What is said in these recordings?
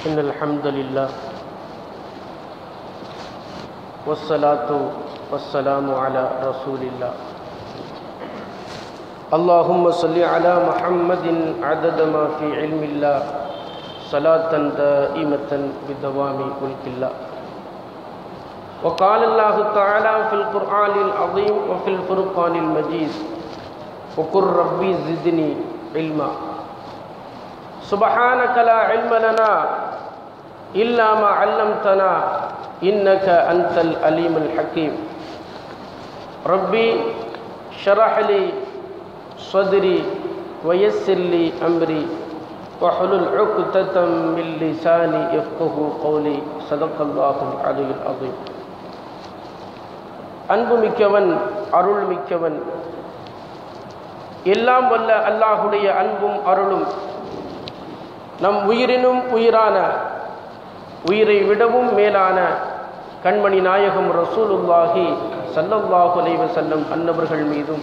إن الحمد لله والصلاة والسلام على رسول الله اللهم صل على محمد عدد ما في علم الله صلاة دائمة بدوام ملك الله وقال الله تعالى في القرآن العظيم وفي الفرقان المجيد وقل ربي زدني علما سبحانك لا علم لنا إلا ما علمتنا إنك أنت الأليم الحكيم ربي شرح لي صدري ويسر لي أمري وحلل عقدة من لساني يفقه قولي صدق الله العلي العظيم அன்புமிக்கவன் அருள்மிக்கவன் எல்லாம் வல்ல அல்லாஹுடைய அன்பும் அருளும் நம் உயிரினும் உயிரான உயிரை விடவும் மேலான கண்மணி நாயகம் ரசூலுல்லாஹி சல்லல்லாஹு அலைவ செல்லம் அன்னவர்கள் மீதும்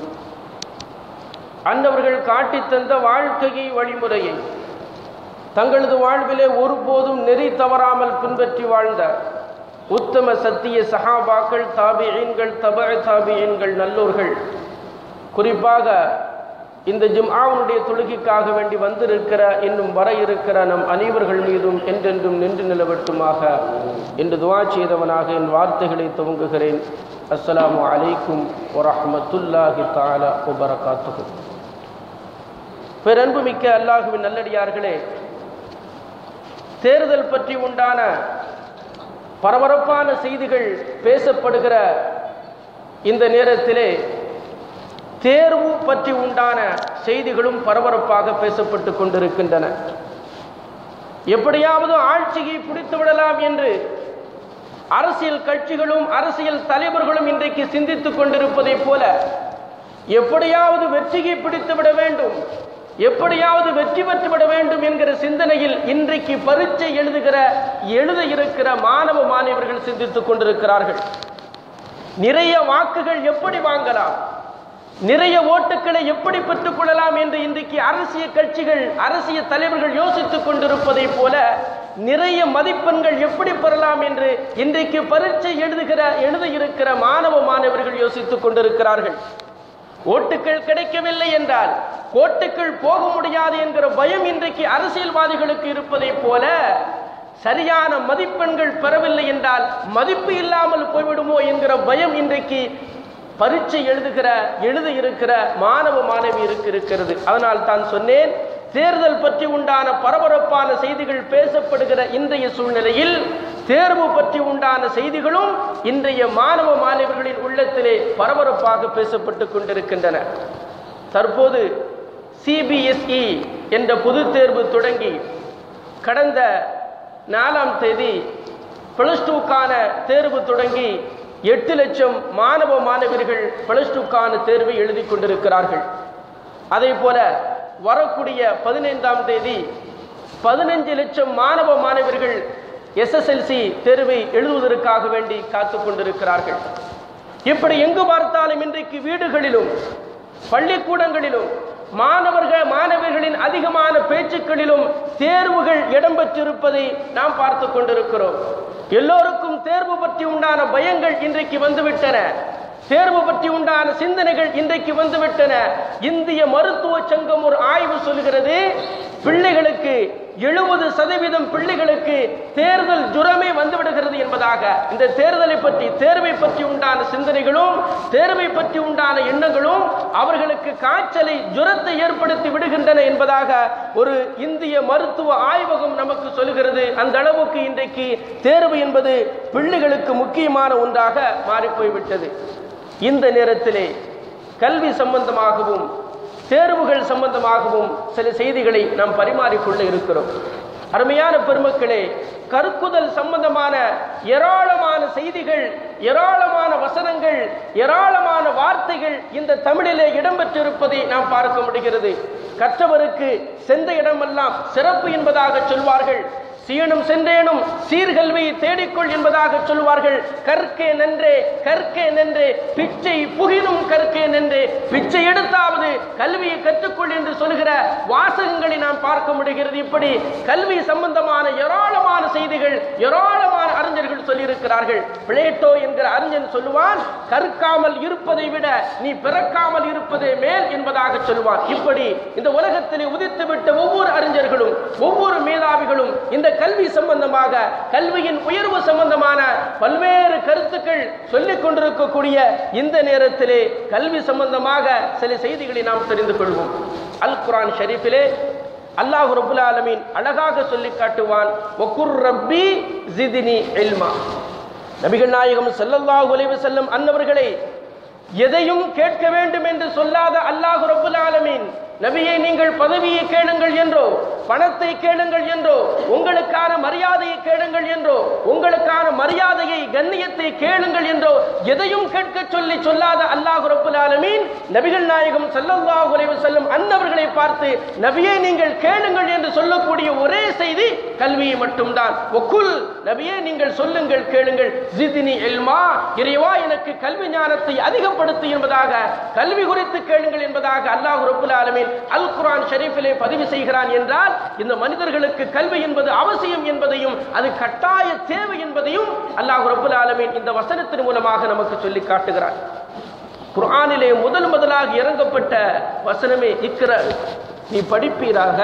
அன்னவர்கள் காட்டித் தந்த வாழ்க்கையை வழிமுறையை தங்களது வாழ்விலே ஒருபோதும் நெறி தவறாமல் பின்பற்றி வாழ்ந்த உத்தம சத்திய சஹாபாக்கள் தாபியன்கள் தப தாபியன்கள் நல்லோர்கள் குறிப்பாக இந்த ஜும்ஆவுடைய தொழுகைக்காக வேண்டி வந்திருக்கிற இன்னும் வர இருக்கிற நம் அனைவர்கள் மீதும் என்றென்றும் நின்று நிலவட்டுமாக என்று துவா செய்தவனாக என் வார்த்தைகளை துவங்குகிறேன் அஸ்ஸலாமு அலைக்கும் வரஹமத்துல்லாஹி தாலா உபரகாத்துகு பேரன்புமிக்க அல்லாஹுவின் நல்லடியார்களே தேர்தல் பற்றி உண்டான பரபரப்பான செய்திகள் பேசப்படுகிற இந்த நேரத்திலே தேர்வு பற்றி உண்டான செய்திகளும் பரபரப்பாக பேசப்பட்டு கொண்டிருக்கின்றன எப்படியாவது ஆட்சியை பிடித்து விடலாம் என்று அரசியல் கட்சிகளும் அரசியல் தலைவர்களும் இன்றைக்கு சிந்தித்துக் கொண்டிருப்பதைப் போல எப்படியாவது வெற்றியை பிடித்து விட வேண்டும் எப்படியாவது வெற்றி பெற்றுவிட வேண்டும் என்கிற சிந்தனையில் இன்றைக்கு பரீட்சை எழுதுகிற எழுத இருக்கிற மாணவ மாணவர்கள் சிந்தித்துக் கொண்டிருக்கிறார்கள் நிறைய வாக்குகள் எப்படி வாங்கலாம் நிறைய ஓட்டுக்களை எப்படி பெற்றுக் கொள்ளலாம் என்று இன்றைக்கு அரசியல் கட்சிகள் அரசியல் தலைவர்கள் யோசித்துக் கொண்டிருப்பதை போல நிறைய மதிப்பெண்கள் எப்படி பெறலாம் என்று இன்றைக்கு பரீட்சை எழுதுகிற எழுத இருக்கிற மாணவ மாணவர்கள் யோசித்துக் கொண்டிருக்கிறார்கள் ஓட்டுக்கள் கிடைக்கவில்லை என்றால் கோட்டுக்குள் போக முடியாது என்கிற பயம் இன்றைக்கு அரசியல்வாதிகளுக்கு இருப்பதை போல சரியான மதிப்பெண்கள் பெறவில்லை என்றால் மதிப்பு இல்லாமல் போய்விடுமோ என்கிற பயம் இன்றைக்கு பரீட்சை எழுதுகிற எழுத இருக்கிற மாணவ மாணவி இருக்கு இருக்கிறது அதனால் தான் சொன்னேன் தேர்தல் பற்றி உண்டான பரபரப்பான செய்திகள் பேசப்படுகிற இன்றைய சூழ்நிலையில் தேர்வு பற்றி உண்டான செய்திகளும் இன்றைய மாணவ மாணவர்களின் உள்ளத்திலே பரபரப்பாக பேசப்பட்டு கொண்டிருக்கின்றன தற்போது சிபிஎஸ்இ என்ற பொது தேர்வு தொடங்கி கடந்த நாலாம் தேதி பிளஸ் டூக்கான தேர்வு தொடங்கி எட்டு லட்சம் மாணவ மாணவர்கள் பிளஸ் டூக்கான தேர்வை எழுதி கொண்டிருக்கிறார்கள் அதே போல வரக்கூடிய பதினைந்தாம் தேதி பதினஞ்சு லட்சம் மாணவ மாணவர்கள் எஸ்எஸ்எல்சி தேர்வை எழுதுவதற்காக வேண்டி காத்து கொண்டிருக்கிறார்கள் இப்படி எங்கு பார்த்தாலும் இன்றைக்கு வீடுகளிலும் பள்ளிக்கூடங்களிலும் மாணவர்கள் மாணவர்களின் அதிகமான பேச்சுக்களிலும் தேர்வுகள் இடம்பெற்றிருப்பதை நாம் பார்த்து கொண்டிருக்கிறோம் எல்லோருக்கும் தேர்வு பற்றி உண்டான பயங்கள் இன்றைக்கு வந்துவிட்டன தேர்வு பற்றி உண்டான சிந்தனைகள் இன்றைக்கு வந்துவிட்டன இந்திய மருத்துவ சங்கம் ஒரு ஆய்வு சொல்கிறது பிள்ளைகளுக்கு எழுபது சதவீதம் பிள்ளைகளுக்கு தேர்தல் ஜுரமே வந்துவிடுகிறது என்பதாக இந்த தேர்தலை பற்றி தேர்வை பற்றி உண்டான சிந்தனைகளும் தேர்வை பற்றி உண்டான எண்ணங்களும் அவர்களுக்கு காய்ச்சலை ஜுரத்தை ஏற்படுத்தி விடுகின்றன என்பதாக ஒரு இந்திய மருத்துவ ஆய்வகம் நமக்கு சொல்கிறது அந்த அளவுக்கு இன்றைக்கு தேர்வு என்பது பிள்ளைகளுக்கு முக்கியமான ஒன்றாக மாறிப்போய்விட்டது இந்த நேரத்திலே கல்வி சம்பந்தமாகவும் தேர்வுகள் சம்பந்தமாகவும் சில செய்திகளை நாம் பரிமாறிக்கொள்ள இருக்கிறோம் அருமையான பெருமக்களே கருக்குதல் சம்பந்தமான ஏராளமான செய்திகள் ஏராளமான வசனங்கள் ஏராளமான வார்த்தைகள் இந்த தமிழிலே இடம்பெற்றிருப்பதை நாம் பார்க்க முடிகிறது கற்றவருக்கு சென்ற இடமெல்லாம் சிறப்பு என்பதாக சொல்வார்கள் சீனும் சென்றேனும் சீர்கல்வியை தேடிக்கொள் என்பதாக சொல்வார்கள் கற்கே நன்றே கற்கே நன்றே பிச்சை புகினும் கற்கே நன்றே பிச்சை எடுத்தாவது கல்வியை கற்றுக்கொள் என்று சொல்கிற வாசகங்களை நாம் பார்க்க முடிகிறது இப்படி கல்வி சம்பந்தமான ஏராளமான செய்திகள் ஏராளமான அறிஞர்கள் சொல்லியிருக்கிறார்கள் பிளேட்டோ என்கிற அறிஞன் சொல்லுவான் கற்காமல் இருப்பதை விட நீ பிறக்காமல் இருப்பதே மேல் என்பதாக சொல்லுவான் இப்படி இந்த உலகத்திலே உதித்துவிட்ட ஒவ்வொரு அறிஞர்களும் ஒவ்வொரு மேதாவிகளும் இந்த கல்வி சம்பந்தமாக கல்வியின் உயர்வு சம்பந்தமான பல்வேறு கருத்துக்கள் சொல்லிக் கொண்டிருக்கக்கூடிய இந்த நேரத்திலே கல்வி சம்பந்தமாக சில செய்திகளை நாம் தெரிந்து கொள்வோம் அல் குரான் ஷரீஃபிலே அல்லாஹ் ரபுல் ஆலமீன் அழகாக சொல்லி காட்டுவான் ஒக்குர் ரப்பி ஜிதினி இல்மா நபிகள் நாயகம் ஸல்லல்லாஹு அலைஹி வஸல்லம் அன்னவர்களை எதையும் கேட்க வேண்டும் என்று சொல்லாத அல்லாஹ் ரபுல் ஆலமீன் நபியை நீங்கள் பதவியை கேளுங்கள் என்றோ பணத்தை கேளுங்கள் என்றோ உங்களுக்கான மரியாதையை கேளுங்கள் என்றோ உங்களுக்கான மரியாதையை கண்ணியத்தை கேளுங்கள் என்றோ எதையும் கேட்க சொல்லி சொல்லாத அல்லாஹ் ரபுல் ஆலமீன் நபிகள் நாயகம் ஸல்லல்லாஹு அலைஹி வஸல்லம் அன்னவர்களை பார்த்து நபியை நீங்கள் கேளுங்கள் என்று சொல்லக்கூடிய ஒரே செய்தி கல்வியை மட்டும்தான் ஒக்குல் நபியே நீங்கள் சொல்லுங்கள் கேளுங்கள் ஜிதினி எல்மா இறைவா எனக்கு கல்வி ஞானத்தை அதிகப்படுத்து என்பதாக கல்வி குறித்து கேளுங்கள் என்பதாக அல்லாஹ் ரபுல் ஆலமீன் அல் குர்ஆன் ஷரீஃபிலே பதிவு செய்கிறான் என்றால் இந்த மனிதர்களுக்கு கல்வி என்பது அவசியம் என்பதையும் அது கட்டாய தேவை என்பதையும் அல்லாஹ் ரபுல் ஆலமீன் இந்த வசனத்தின் மூலமாக நமக்கு சொல்லி காட்டுகிறான் குர்ஆனிலே முதல் முதலாக இறங்கப்பட்ட வசனமே இக்கிற நீ படிப்பீராக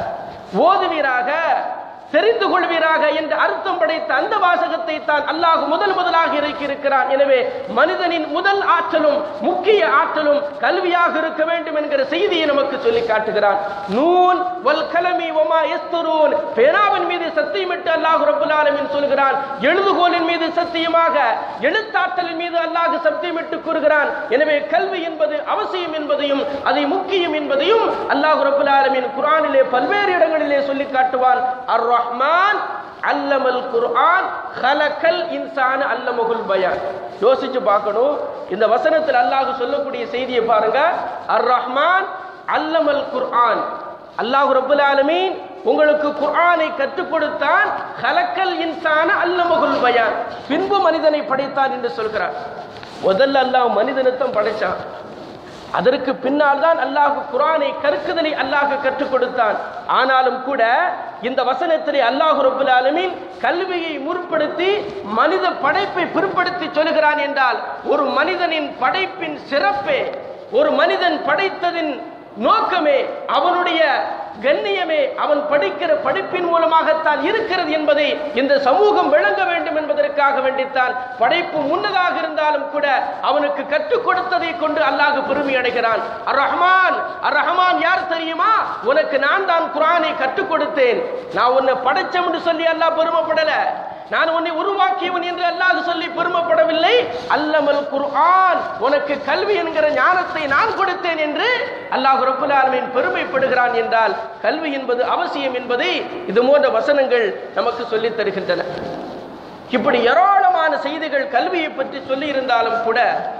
ஓதுவீராக தெரிந்து கொள்வீராக என்று அர்த்தம் படைத்த அந்த வாசகத்தை தான் அல்லாஹ் முதல் முதலாக இறக்கி இருக்கிறான் எனவே மனிதனின் முதல் ஆற்றலும் முக்கிய ஆற்றலும் கல்வியாக இருக்க வேண்டும் என்கிற செய்தியை நமக்கு சொல்லி காட்டுகிறான் நூன் வல் கலமி ஒமா எஸ்துரூன் பேனாவின் மீது சத்தியமிட்டு அல்லாஹ் ரபுல் ஆலமீன் சொல்கிறான் எழுதுகோலின் மீது சத்தியமாக எழுத்தாற்றலின் மீது அல்லாஹ் சத்தியமிட்டு கூறுகிறான் எனவே கல்வி என்பது அவசியம் என்பதையும் அதை முக்கியம் என்பதையும் அல்லாஹ் ரபுல் ஆலமீன் குர்ஆனிலே பல்வேறு இடங்களிலே சொல்லி காட்டுவான் அர் ரஹ்மான் அல்லமல் குர்ஆன் ஹலக்கல் இன்சான அல்லமகுல் பயான் யோசிச்சு பார்க்கணும் இந்த வசனத்தில் அல்லாஹ் சொல்லக்கூடிய செய்தியை பாருங்க அர் ரஹ்மான் அல்லமல் குர்ஆன் அல்லாஹ் ரபுல் ஆலமீன் உங்களுக்கு குர்ஆனை கற்றுக் கொடுத்தான் ஹலக்கல் இன்சான அல்லமகுல் பயான் பின்பு மனிதனை படைத்தான் என்று சொல்கிறார் முதல்ல அல்லாஹ் மனிதனைத்தான் படைச்சான் அதற்கு பின்னால் தான் அல்லாஹ் குரானை கற்குதலை அல்லாஹ் கற்றுக் கொடுத்தான் ஆனாலும் கூட இந்த வசனத்திலே அல்லாஹ் ரபுல் ஆலமீன் கல்வியை முற்படுத்தி மனித படைப்பை பிற்படுத்தி சொல்கிறான் என்றால் ஒரு மனிதனின் படைப்பின் சிறப்பே ஒரு மனிதன் படைத்ததின் நோக்கமே அவனுடைய கண்ணியமே அவன் படிக்கிற படிப்பின் மூலமாகத்தான் இருக்கிறது என்பதை இந்த சமூகம் விளங்க வேண்டும் என்பதற்காக வேண்டித்தான் படைப்பு முன்னதாக இருந்தாலும் கூட அவனுக்கு கற்றுக் கொடுத்ததை கொண்டு அல்லாஹ் பெருமை அடைகிறான் அர் ரஹ்மான் அர் ரஹ்மான் யார் தெரியுமா உனக்கு நான் தான் குரானை கற்றுக் கொடுத்தேன் நான் உன்னை படைச்சம் என்று சொல்லி அல்லாஹ் பெருமைப்படல நான் உன்னை உருவாக்கியவன் என்று அல்லாஹ் சொல்லி பெருமைப்படவில்லை அல்லமல் குர்ஆன் உனக்கு கல்வி என்கிற ஞானத்தை நான் கொடுத்தேன் என்று அல்லாஹ் ரப்புல் ஆலமீன் பெருமைப்படுகிறான் என்றால் கல்வி என்பது அவசியம் என்பதை இது போன்ற வசனங்கள் நமக்கு சொல்லித் தருகின்றன இப்படி ஏராளமான செய்திகள் கல்வியை பற்றி சொல்லி இருந்தாலும் கூட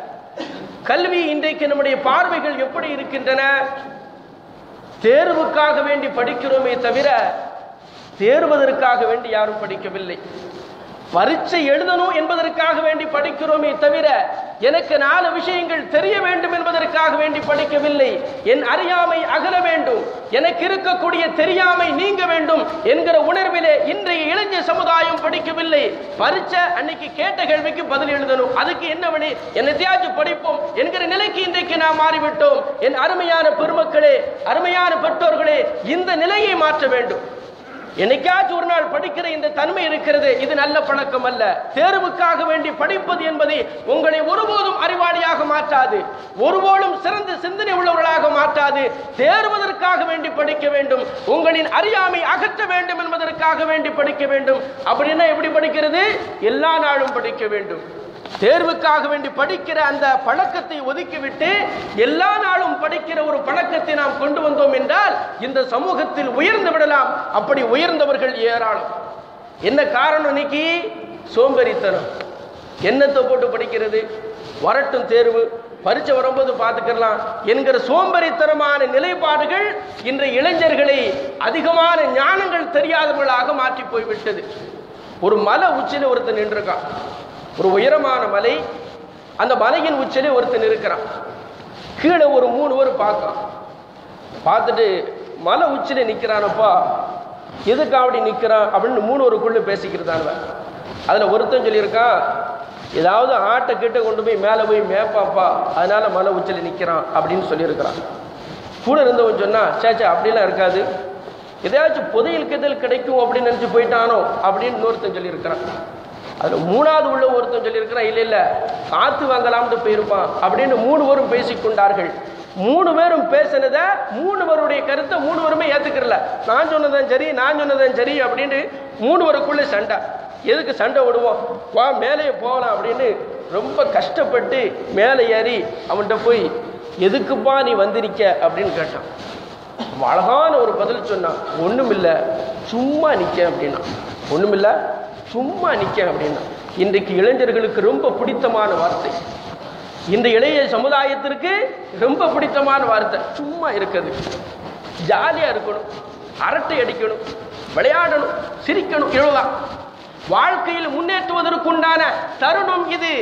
கல்வி இன்றைக்கு நம்முடைய பார்வைகள் எப்படி இருக்கின்றன தேர்வுக்காக வேண்டி படிக்கிறோமே தவிர தேர்வதற்காக வேண்டி யாரும் படிக்கவில்லை பரீட்சை எழுதணும் என்பதற்காக வேண்டி படிக்கிறோமே தவிர எனக்கு நாலு விஷயங்கள் தெரிய வேண்டும் என்பதற்காக வேண்டி படிக்கவில்லை என் அறியாமை அகல வேண்டும் எனக்கு இருக்கக்கூடிய தெரியாமை நீங்க வேண்டும் என்கிற உணர்விலே இன்றைய இளைஞர் சமுதாயம் படிக்கவில்லை பரீட்சை அன்னைக்கு கேட்ட கேள்விக்கு பதில் எழுதணும் அதுக்கு என்ன வழி என்னத்தையாச்சும் படிப்போம் என்கிற நிலைக்கு இன்றைக்கு நாம் மாறிவிட்டோம் என் அருமையான பெருமக்களே அருமையான பெற்றோர்களே இந்த நிலையை மாற்ற வேண்டும் என்னைக்காச்சும் ஒரு நாள் படிக்கிற இந்த தன்மை இருக்கிறது இது நல்ல பழக்கம் அல்ல தேர்வுக்காக வேண்டி படிப்பது என்பதை உங்களை ஒருபோதும் அறிவாளியாக மாற்றாது ஒருபோதும் சிறந்த சிந்தனை உள்ளவர்களாக மாற்றாது தேர்வதற்காக வேண்டி படிக்க வேண்டும் உங்களின் அறியாமை அகற்ற வேண்டும் என்பதற்காக வேண்டி படிக்க வேண்டும் அப்படின்னா எப்படி படிக்கிறது எல்லா நாளும் படிக்க வேண்டும் தேர்வுக்காக வேண்டி படிக்கிற அந்த பழக்கத்தை ஒதுக்கிவிட்டு எல்லா நாளும் படிக்கிற ஒரு பழக்கத்தை நாம் கொண்டு வந்தோம் என்றால் இந்த சமூகத்தில் உயர்ந்து விடலாம் அப்படி உயர்ந்தவர்கள் ஏராளம் என்ன காரணம் இன்னைக்கு சோம்பேறித்தனம் என்னத்தை போட்டு படிக்கிறது வரட்டும் தேர்வு பரீட்சை வரும்போது பார்த்துக்கலாம் என்கிற சோம்பேறித்தனமான நிலைப்பாடுகள் இன்றைய இளைஞர்களை அதிகமான ஞானங்கள் தெரியாதவர்களாக மாற்றி போய்விட்டது ஒரு மலை உச்சியில் ஒருத்தன் நின்றுருக்கான் ஒரு உயரமான மலை அந்த மலையின் உச்சியிலே ஒருத்தன் இருக்கிறான் கீழே ஒரு மூணு பேர் பார்க்கலாம் பார்த்துட்டு மலை உச்சியில் நிற்கிறானப்பா எதுக்கு அப்படி நிற்கிறான் அப்படின்னு மூணு ஒருக்குள்ளே பேசிக்கிறதானுவன் அதில் ஒருத்தன் சொல்லியிருக்கான் ஏதாவது ஆட்டை கிட்ட கொண்டு போய் மேலே போய் மேப்பாப்பா அதனால மலை உச்சியில் நிற்கிறான் அப்படின்னு சொல்லியிருக்கிறான் கூட இருந்தவன் சொன்னா சேச்சா அப்படிலாம் இருக்காது எதையாச்சும் புதையல் கிதல் கிடைக்கும் அப்படின்னு நினச்சி போயிட்டானோ அப்படின்னு இன்னொருத்தன் சொல்லியிருக்கிறான் அதில் மூணாவது உள்ள ஒருத்தன் சொல்லியிருக்கிறான் இல்லை இல்லை காற்று வாங்கலாம்னு போயிருப்பான் அப்படின்னு மூணு பேரும் பேசிக்கொண்டார்கள் மூணு பேரும் பேசினதை மூணு பேருடைய கருத்தை மூணு பேருமே ஏற்றுக்கிறல நான் சொன்னதான் சரி நான் சொன்னதான் சரி அப்படின்னு மூணு பேருக்குள்ளே சண்டை எதுக்கு சண்டை விடுவோம் வா மேலே போகலாம் அப்படின்னு ரொம்ப கஷ்டப்பட்டு மேலே ஏறி அவன்கிட்ட போய் எதுக்குப்பா நீ வந்திருக்க அப்படின்னு கேட்டான் அவன் அழகான ஒரு பதில் சொன்னான் ஒண்ணுமில்ல சும்மா நிக்க அப்படின்னா ஒண்ணுமில்ல சும்மா நிக்க அப்படின்னா இன்றைக்கு இளைஞர்களுக்கு ரொம்ப பிடித்தமான வார்த்தை இந்த இளைய சமுதாயத்திற்கு ரொம்ப பிடித்தமான வார்த்தை சும்மா இருக்குது ஜாலியா இருக்கணும் அரட்டை அடிக்கணும் விளையாடணும் சிரிக்கணும் இவ்வளவுதான் வாழ்க்கையில் முன்னேற்றுவதற்குண்டான தருணம் இது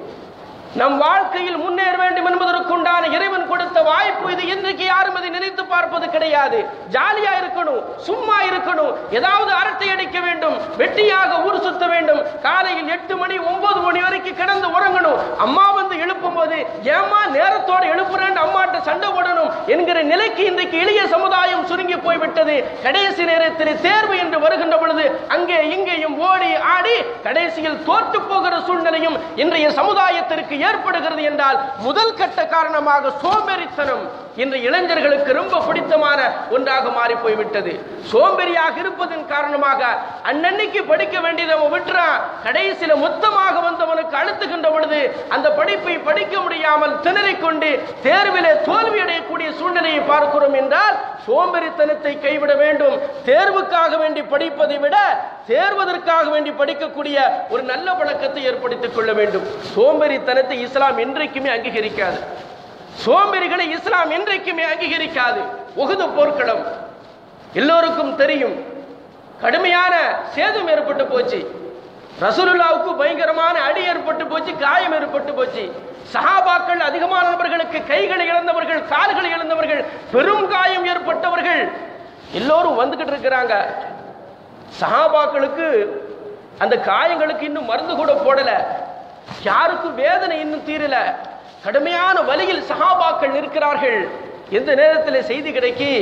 நம் வாழ்க்கையில் முன்னேற வேண்டும் என்பதற்குண்டான இறைவன் கொடுத்த வாய்ப்பு இது இன்றைக்கு யாரும் அதை நினைத்து பார்ப்பது கிடையாது ஜாலியா இருக்கணும் சும்மா இருக்கணும் ஏதாவது அரட்டை அடிக்க வேண்டும் வெட்டியாக ஊர் சுத்த வேண்டும் காலையில் எட்டு மணி ஒன்பது மணி வரைக்கும் கிடந்து உறங்கணும் அம்மா வந்து எழுப்பும் போது ஏமா நேரத்தோட எழுப்புறேன் அம்மாட்ட சண்டை போடணும் என்கிற நிலைக்கு இன்றைக்கு எளிய சமுதாயம் சுருங்கி போய்விட்டது கடைசி நேரத்தில் தேர்வு என்று வருகின்ற பொழுது அங்கே இங்கேயும் ஓடி ஆடி கடைசியில் தோற்று போகிற சூழ்நிலையும் இன்றைய சமுதாயத்திற்கு ஏற்படுகிறது என்றால் முதல் கட்ட காரணமாக சோம்பேறித்தனம் இன்று இளைஞர்களுக்கு ரொம்ப பிடித்தமான ஒன்றாக மாறி போய்விட்டது சோம்பேறியாக இருப்பதன் காரணமாக அன்னன்னைக்கு படிக்க வேண்டியதை அவன் விட்டுறான் கடைசியில மொத்தமாக வந்தவனுக்கு அழுத்துகின்ற பொழுது அந்த படிப்பை படிக்க முடியாமல் திணறிக் கொண்டு தேர்விலே தோல்வி அடையக்கூடிய சூழ்நிலையை பார்க்கிறோம் என்றால் சோம்பேறித்தனத்தை கைவிட வேண்டும் தேர்வுக்காக வேண்டி படிப்பதை விட தேர்வதற்காக வேண்டி படிக்கக்கூடிய ஒரு நல்ல பழக்கத்தை ஏற்படுத்திக் கொள்ள வேண்டும் சோம்பேறித்தனத்தை இஸ்லாம் என்றைக்குமே அங்கீகரிக்காது சோம்பேறிகளை இஸ்லாம் என்றைக்குமே அங்கீகரிக்காது உகுது போர்க்களம் எல்லோருக்கும் தெரியும் கடுமையான சேதம் ஏற்பட்டு போச்சு ரசூலுல்லாவுக்கு பயங்கரமான அடி ஏற்பட்டு போச்சு காயம் ஏற்பட்டு போச்சு சஹாபாக்கள் அதிகமான நபர்களுக்கு கைகளை இழந்தவர்கள் கால்களை இழந்தவர்கள் பெரும் காயம் ஏற்பட்டவர்கள் எல்லோரும் வந்துகிட்டு இருக்கிறாங்க சஹாபாக்களுக்கு அந்த காயங்களுக்கு இன்னும் மருந்து கூட போடல யாருக்கும் வேதனை இன்னும் தீரல கடுமையான வழியில் சஹாபாக்கள் நிற்கிறார்கள் எந்த நேரத்தில் செய்தி கிடைக்கி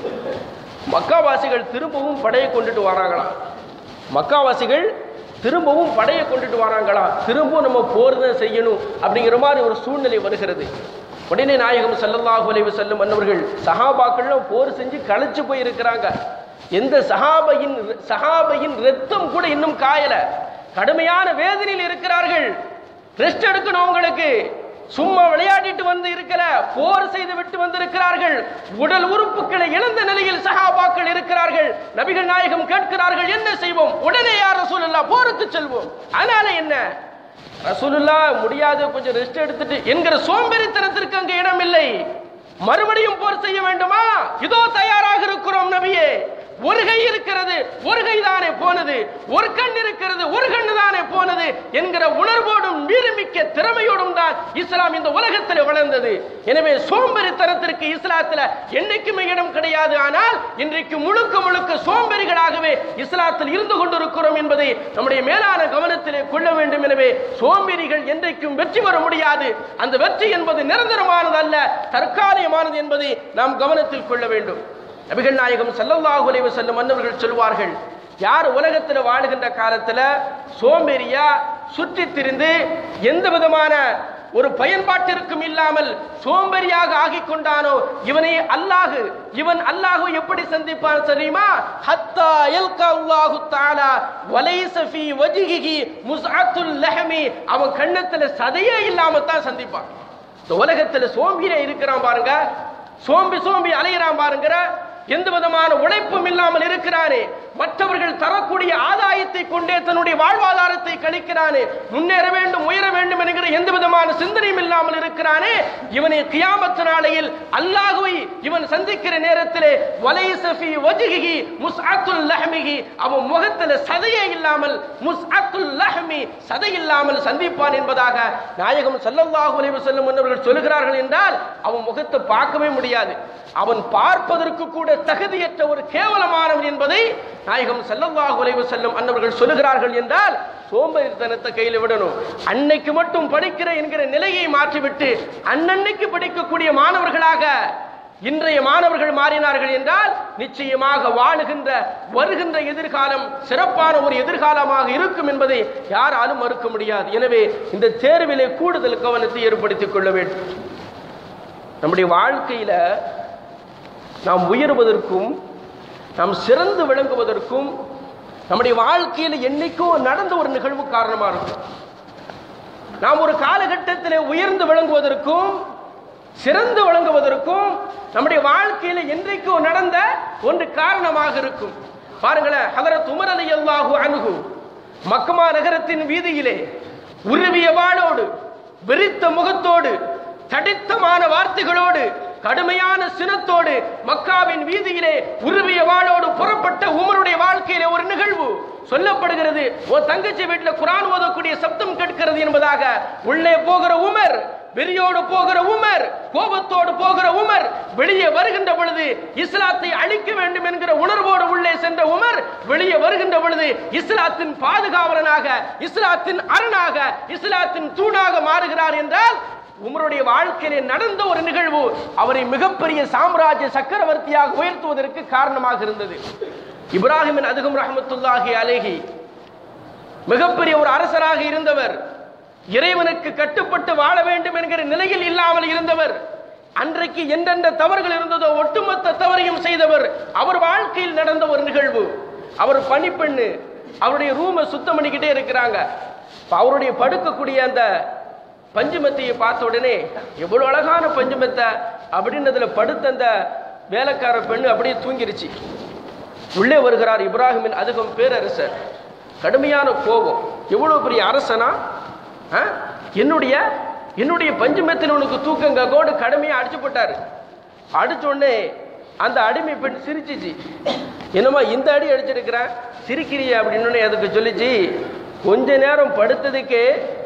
மக்காவாசிகள் திரும்பவும் படையை கொண்டுட்டு வராங்களாம் மக்காவாசிகள் திரும்பவும் படையை கொண்டுட்டு வராங்களாம் திரும்பவும் நம்ம போர் தான் செய்யணும் அப்படிங்கிற மாதிரி ஒரு சூழ்நிலை வருகிறது உடனே நாயகம் ஸல்லல்லாஹு அலைஹி வஸல்லம் மன்னவர்கள் சஹாபாக்கள்லாம் போர் செஞ்சு களைச்சு போய் இருக்கிறாங்க எந்த சஹாபையின் சஹாபையின் ரத்தம் கூட இன்னும் காயல கடுமையான வேதனையில் இருக்கிறார்கள் ரெஸ்ட் எடுக்கணும் அவங்களுக்கு சும்மா விளையாடிட்டு வந்து இருக்கல போர் செய்து விட்டு வந்திருக்கிறார்கள் உடல் உறுப்புகளை இழந்த நிலையில் சஹாபாக்கள் இருக்கிறார்கள் நபிகள் நாயகம் கேட்கிறார்கள் என்ன செய்வோம் உடனே யார் ரசூலுல்லாஹ் போருக்கு செல்வோம் அதனால என்ன ரசூலுல்லா முடியாது கொஞ்சம் ரெஸ்ட் எடுத்துட்டு என்கிற சோம்பேறித்தனத்திற்கு அங்கே இடம் இல்லை மறுபடியும் போர் செய்ய வேண்டுமா இதோ தயாராக இருக்கிறோம் நபியே ஒரு கை இருக்கிறது ஒரு கை தானே போனது ஒரு கண் இருக்கிறது ஒரு கண்ணு தானே போனது என்கிற உணர்வோடும் வீரமிக்க திறமையோடும் தான் இஸ்லாம் இந்த உலகத்தில் வளர்ந்தது எனவே சோம்பேறித்தனத்திற்கு இஸ்லாத்தில் என்னைக்குமே இடம் கிடையாது ஆனால் இன்றைக்கு முழுக்க முழுக்க சோம்பேறிகளாகவே இஸ்லாத்தில் இருந்து கொண்டிருக்கிறோம் என்பதை நம்முடைய மேலான கவனத்திலே கொள்ள வேண்டும் எனவே சோம்பேறிகள் என்றைக்கும் வெற்றி பெற முடியாது அந்த வெற்றி என்பது நிரந்தரமானது அல்ல தற்காலிகமானது என்பதை நாம் கவனத்தில் கொள்ள வேண்டும் நபிகள் நாயகம் ஸல்லல்லாஹு அலைஹி வஸல்லம் மன்னவர்கள் சொல்வார்கள் யார் உலகத்தில் வாழுகின்ற காலத்தில் சோம்பேறியா சுற்றித் திரிந்து எந்த விதமான ஒரு பயன்பாட்டிற்கும் இல்லாமல் சோம்பேறியாக ஆகிக் கொண்டானோ இவனை அல்லாஹு இவன் அல்லாஹு எப்படி சந்திப்பான் தெரியுமா ஹத்தா யல்கா அல்லாஹு தஆலா வலைஸ ஃபீ வஜ்ஹிஹி முஸ்அத்துல் லஹமி அவன் கண்ணத்துல சதையே இல்லாம தான் சந்திப்பான் இந்த உலகத்துல சோம்பியில இருக்கிறான் பாருங்க சோம்பி சோம்பி அலையிறான் பாருங்கிற எந்த விதமான உழைப்பும் இல்லாமல் இருக்கிறானே மற்றவர்கள் தரக்கூடிய ஆதாயத்தை கொண்டே தன்னுடைய வாழ்வாதாரத்தை கழிக்கிறானே முன்னேற வேண்டும் உயர வேண்டும் என்கிற எந்த விதமான சிந்தனையும் இல்லாமல் இருக்கிறானே இவனை கியாமத்து நாளையில் அல்லாஹுவை இவன் சந்திக்கிற நேரத்திலே வலைசஃபி வஜ்ஹிஹி முஸ்அத்துல் லஹ்மிஹி அவன் முகத்தில் சதையே இல்லாமல் முஸ்அத்துல் லஹ்மி சதை இல்லாமல் சந்திப்பான் என்பதாக நாயகம் ஸல்லல்லாஹு அலைஹி வஸல்லம் அவர்கள் சொல்கிறார்கள் என்றால் அவன் முகத்தை பார்க்கவே முடியாது அவன் பார்ப்பதற்கு கூட தகுதியற்ற ஒரு கேவலமானவன் என்பதை நாயகம் ஸல்லல்லாஹு அலைஹி வஸல்லம் அன்னவர்கள் சொல்லுகிறார்கள் என்றால் சோம்பேறித்தனத்தை கையில் விடணும் அன்னைக்கு மட்டும் படிக்கிற என்கிற நிலையை மாற்றிவிட்டு அன்னன்னைக்கு படிக்கக்கூடிய மாணவர்களாக இன்றைய மாணவர்கள் மாறினார்கள் என்றால் நிச்சயமாக வாழுகின்ற வருகின்ற எதிர்காலம் சிறப்பான ஒரு எதிர்காலமாக இருக்கும் என்பதை யாராலும் மறுக்க முடியாது எனவே இந்த தேர்விலே கூடுதல் கவனத்தை ஏற்படுத்திக் கொள்ள வேண்டும் நம்முடைய வாழ்க்கையில நாம் உயர்வதற்கும் நாம் சிறந்து விளங்குவதற்கும் நம்முடைய வாழ்க்கையில் என்னைக்கோ நடந்த ஒரு நிகழ்வு காரணமா இருக்கும் நாம் ஒரு காலகட்டத்தில் உயர்ந்து விளங்குவதற்கும் சிறந்து விளங்குவதற்கும் நம்முடைய வாழ்க்கையில என்றைக்கோ நடந்த ஒன்று காரணமாக இருக்கும் பாருங்களேன் ஹதரத் உமர் அலி அல்லாஹு அணுகு மக்கமா நகரத்தின் வீதியிலே உருவிய வாளோடு வெறித்த முகத்தோடு தடித்தமான வார்த்தைகளோடு கடுமையான சினத்தோடு மக்காவின் வீதியிலே உருவிய வாளோடு புறப்பட்ட உமருடைய வாழ்க்கையிலே ஒரு நிகழ்வு சொல்லப்படுகிறது உன் தங்கச்சி வீட்டில் குரான் ஓதக்கூடிய சப்தம் கேட்கிறது என்பதாக உள்ளே போகிற உமர் வெறியோடு போகிற உமர் கோபத்தோடு போகிற உமர் வெளியே வருகின்ற பொழுது இஸ்லாத்தை அழிக்க வேண்டும் என்கிற உணர்வோடு உள்ளே சென்ற உமர் வெளியே வருகின்ற பொழுது இஸ்லாத்தின் பாதுகாவலனாக இஸ்லாத்தின் அரணாக இஸ்லாத்தின் தூணாக மாறுகிறார் என்றால் உமருடைய வாழ்க்கையிலே நடந்த ஒரு நிகழ்வு அவரை மிகப்பெரிய சாம்ராஜ்ய சக்கரவர்த்தியாக உயர்த்துவதற்கு காரணமாக இருந்தது இப்ராஹிமின் அதுகும் ரஹமத்துல்லாஹி அலேஹி மிகப்பெரிய ஒரு அரசராக இருந்தவர் இறைவனுக்கு கட்டுப்பட்டு வாழ வேண்டும் என்கிற நிலையில் இல்லாமல் இருந்தவர் அன்றைக்கு எந்தெந்த தவறுகள் இருந்ததோ ஒட்டுமொத்த தவறையும் செய்தவர் அவர் வாழ்க்கையில் நடந்த ஒரு நிகழ்வு அவர் பணிப்பெண்ணு அவருடைய ரூமை சுத்தம் பண்ணிக்கிட்டே இருக்கிறாங்க இப்ப அவருடைய படுக்கக்கூடிய அந்த பஞ்சுமெத்தையை பார்த்த உடனே எவ்வளவு அழகான பஞ்சுமெத்தை அப்படின்றதுல படுத்த அந்த வேலைக்கார பெண்ணு அப்படியே தூங்கிருச்சு உள்ளே வருகிறார் இப்ராஹிமின் அதுகம் பேரரசர் கடுமையான கோபம் எவ்வளவு பெரிய அரசனா ஆ? என்னுடைய என்னுடைய பஞ்சுமெத்தில் உனக்கு தூக்கம் ககோடு கடுமையா அடிச்சு போட்டாரு அடிச்ச உடனே அந்த அடிமை பெண் சிரிச்சிச்சு என்னம்மா இந்த அடி அடிச்சிருக்கிற சிரிக்கிறிய அப்படின்னு அதுக்கு சொல்லிச்சு கொஞ்ச நேரம் படுத்ததுக்கே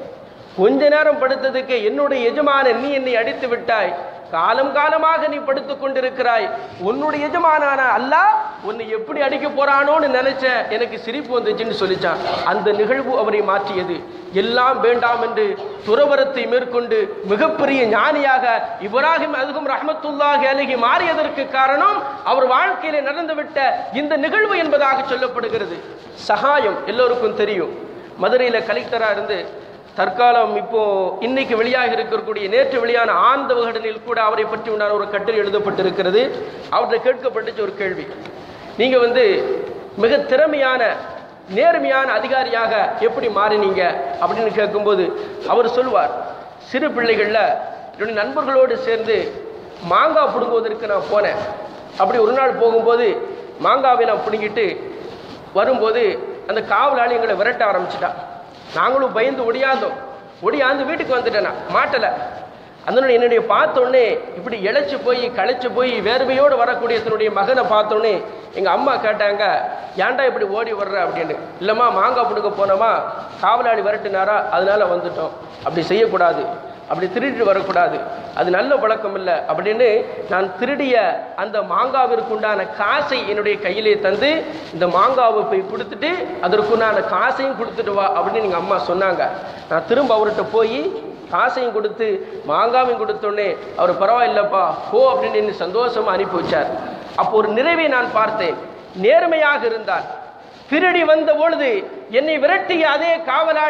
கொஞ்ச நேரம் படுத்ததுக்கு என்னுடைய எஜமான நீ என்னை அடித்து விட்டாய் காலம் காலமாக நீ படுத்துக் கொண்டிருக்கிறாய் உன்னுடைய எஜமானான அல்லாஹ் உன்னை எப்படி அடிக்க போறானோன்னு நினைச்சேன் எனக்கு சிரிப்பு வந்துச்சுன்னு சொல்லிச்சான் அந்த நிகழ்வு அவரை மாற்றியது எல்லாம் வேண்டாம் என்று துறவரத்தை மேற்கொண்டு மிகப்பெரிய ஞானியாக இப்ராஹிம் அதுகும் ரஹமத்துல்லாஹி அலைஹி மாறியதற்கு காரணம் அவர் வாழ்க்கையிலே நடந்துவிட்ட இந்த நிகழ்வு என்பதாக சொல்லப்படுகிறது சகாயம் எல்லோருக்கும் தெரியும் மதுரையில கலெக்டரா இருந்து தற்காலம் இப்போ இன்னைக்கு வெளியாக இருக்கக்கூடிய நேற்று வெளியான ஆனந்த விகடனில் கூட அவரை பற்றி உண்டான ஒரு கட்டுரை எழுதப்பட்டிருக்கிறது அவர்கிட்ட கேட்கப்பட்டுச்சு ஒரு கேள்வி நீங்க வந்து மிக திறமையான நேர்மையான அதிகாரியாக எப்படி மாறினீங்க அப்படின்னு கேட்கும்போது அவர் சொல்வார் சிறு பிள்ளைகள்ல என்னுடைய நண்பர்களோடு சேர்ந்து மாங்காய் பிடுங்குவதற்கு நான் போனேன் அப்படி ஒரு நாள் போகும்போது மாங்காவை நான் பிடுங்கிட்டு வரும்போது அந்த காவலாளி எங்களை விரட்ட ஆரம்பிச்சிட்டான் நாங்களும் பயந்து ஒடியாந்தோம் ஒடியாந்து வீட்டுக்கு வந்துட்டேன் நான் மாட்டலை அதனால என்னுடைய பார்த்தோன்னே இப்படி இழைச்சு போய் களைச்சு போய் வேர்வையோடு வரக்கூடிய தன்னுடைய மகனை பார்த்தோன்னே எங்கள் அம்மா கேட்டாங்க ஏன்டா இப்படி ஓடி வர்ற அப்படின்னு இல்லைம்மா மாங்காய் பிடுங்க போனோமா காவலாளி விரட்டினாரா அதனால வந்துட்டோம் அப்படி செய்யக்கூடாது அப்படி திருடிட்டு வரக்கூடாது அது நல்ல பழக்கம் இல்லை அப்படின்னு நான் திருடிய அந்த மாங்காவிற்கு உண்டான காசை என்னுடைய கையிலே தந்து இந்த மாங்காவை போய் கொடுத்துட்டு அதற்குண்டான காசையும் கொடுத்துட்டு வா அப்படின்னு எங்கள் அம்மா சொன்னாங்க நான் திரும்ப அவர்கிட்ட போய் காசையும் கொடுத்து மாங்காவையும் கொடுத்தோடனே அவர் பரவாயில்லப்பா போ அப்படின்னு என்னை சந்தோஷமா அனுப்பி வச்சார் அப்போ ஒரு நிறைவை நான் பார்த்தேன் நேர்மையாக இருந்தார் திருடி வந்த பொழுது என்னை விரட்டிய அதே காவலாளி